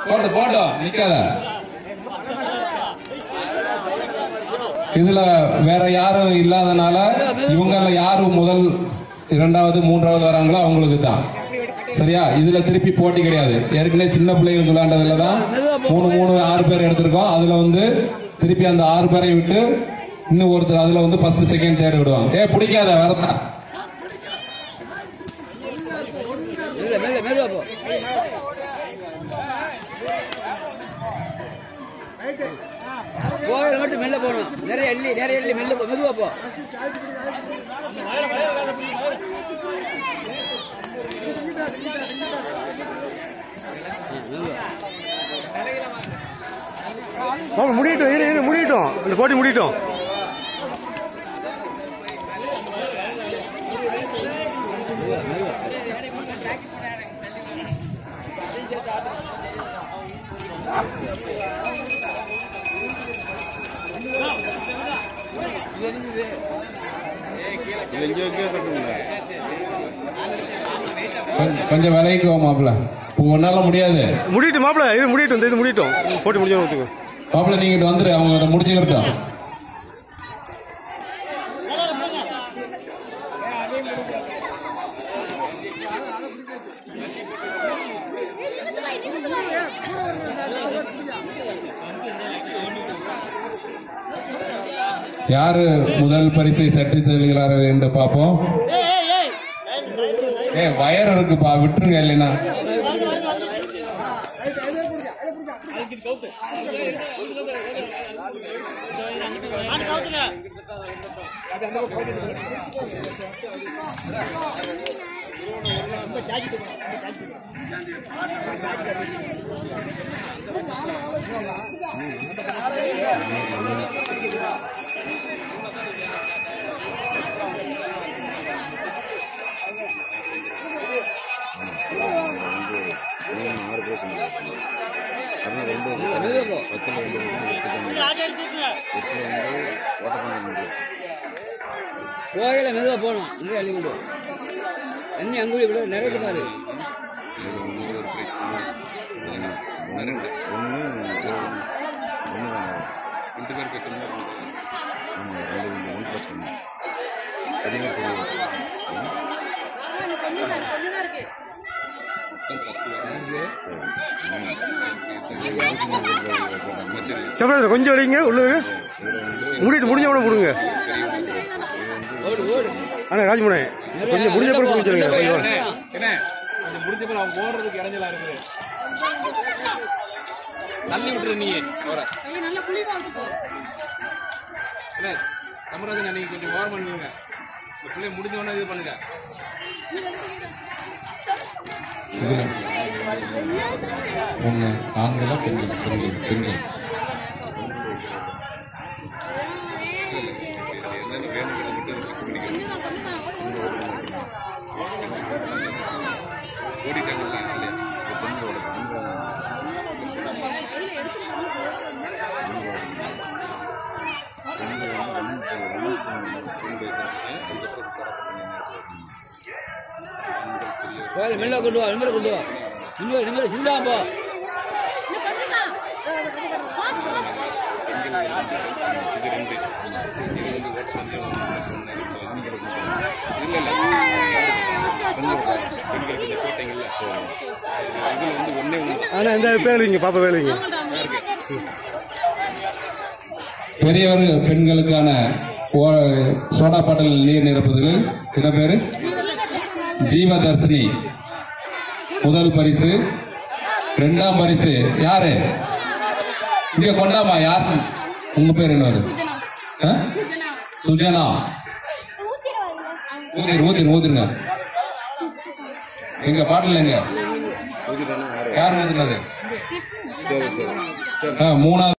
போட்டு போட்டோம் நிக்காத இதுல வேற யாரும் இல்லாதனால இவங்கள யாரு முதல் இரண்டாவது மூன்றாவது வராங்களோ அவங்களுக்கு தான் சரியா இதுல திருப்பி போட்டி கிடையாது ஏற்கனவே சின்ன பிள்ளைங்களுக்கு விளையாண்டதுல தான் மூணு மூணு ஆறு பேர் எடுத்திருக்கோம் அதுல வந்து திருப்பி அந்த ஆறு பேரை விட்டு இன்னும் ஒருத்தர் அதுல வந்து ஃபர்ஸ்ட் செகண்ட் தேர்ட் விடுவாங்க ஏ பிடிக்காத வரதா மெல்ல மெல்ல மெல்ல போ போகிறது மட்டும் மெல்ல போகணும் நிறைய எள்ளி நிறைய எள்ளி மெல்ல போ மெதுவா போ மாமா முடியட்டும் இரு இரு முடியட்டும் இந்த போட்டி முடியட்டும் கொஞ்சம் கொஞ்சம் விலைக்கு மாப்பிள்ள இப்போ ஒன்னால முடியாது முடியட்டும் மாப்பிள இது முடியட்டும் இந்த இது முடியட்டும் போட்டி முடிஞ்சு மாப்பிள்ள நீங்க இங்கிட்டு வந்துரு அவங்க அதை முடிச்சுக்கிட்டோம் யாரு முதல் பரிசை சட்டி தருகிறார்கள் என்று பார்ப்போம் ஏ வயர் இருக்குப்பா விட்டுருங்க இல்லைன்னா போகல மெதுவா போகணும் நிறைய அள்ளி கொண்டு தண்ணி அங்குடி விட நிறைய பாரு சம்பளம் கொஞ்சம் வைங்க உள்ள இரு. முடிட்டு முடிஞ்ச உடனே கொடுங்க ஓடு ஓடு ஆனா ராஜ்மோனே கொஞ்சம் முடிஞ்ச பிறகு முடிச்சிருங்க கொஞ்சம் என்ன கொஞ்சம் முடிஞ்சப்ப அவன் ஓடுறதுக்கு இடைஞ்சலா இருக்குது தள்ளி விட்டுரு நீ அவரை என்ன தமிழராஜன் நீங்க கொஞ்சம் ஓரம் பண்ணுங்க இந்த பிள்ளை முடிஞ்ச உடனே இது பண்ணுங்க ஒண்ணு ஆண்களா பெண்கள் பெண்கள் பெண்கள் போகல மெல்ல கொண்டு வா நிம்மதி கொண்டு வா நிம்மதி நிம்மதி சிந்தா போ இல்ல இல்ல பெண்களுக்கு இந்த போட்டீங்கல்ல இதுல வந்து ஒண்ணே ஒண்ணு ஆனா இந்த பேர் எழுதிங்க பாப்பா பேர் எழுதிங்க பெரியவர் பெண்களுக்கான ஓ- சோடா பாட்டில் நீர் நிரப்புதலில் இடம்பெயர் ஜீவதர்ஷினி முதல் பரிசு இரண்டாம் பரிசு யாரு இங்க கொண்டாமா யார் உங்க பேர் என்ன வருது ஆ? சுஜனா ஊதிரு ஊதிரு ஊதிருங்க எங்க பாட்டில் எங்க யார் ஊதுனது ஆ, மூணாவது